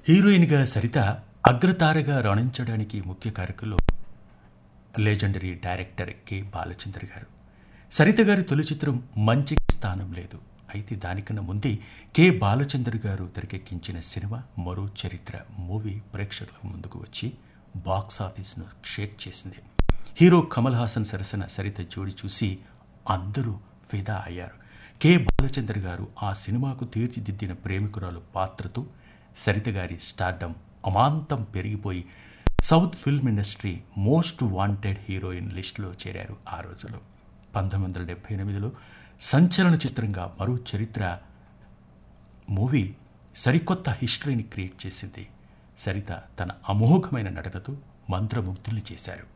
హీరోయిన్గా సరిత అగ్రతారగా రాణించడానికి ముఖ్య కారకులు లెజెండరీ డైరెక్టర్ కె బాలచంద్ర గారు సరిత గారి తొలి చిత్రం మంచికి స్థానం లేదు అయితే దానికన్నా ముందే కె బాలచంద్ర గారు తెరకెక్కించిన సినిమా మరో చరిత్ర మూవీ ప్రేక్షకుల ముందుకు వచ్చి బాక్స్ ఆఫీస్ను షేక్ చేసింది హీరో కమల్ హాసన్ సరసన సరిత జోడి చూసి అందరూ ఫిదా అయ్యారు కె బాలచంద్ర గారు ఆ సినిమాకు తీర్చిదిద్దిన ప్రేమికురాలు పాత్రతో సరిత గారి స్టార్డమ్ అమాంతం పెరిగిపోయి south film industry most wanted heroine లిస్టులో చేరారు ఆ రోజులో పంతొమ్మిది వందల డెబ్బై ఎనిమిదిలో సంచలన చిత్రంగా మరో చరిత్ర మూవీ సరికొత్త హిస్టరీని క్రియేట్ చేసింది సరిత తన అమోఘమైన నటనతో మంత్రముగ్ధుల్ని చేశారు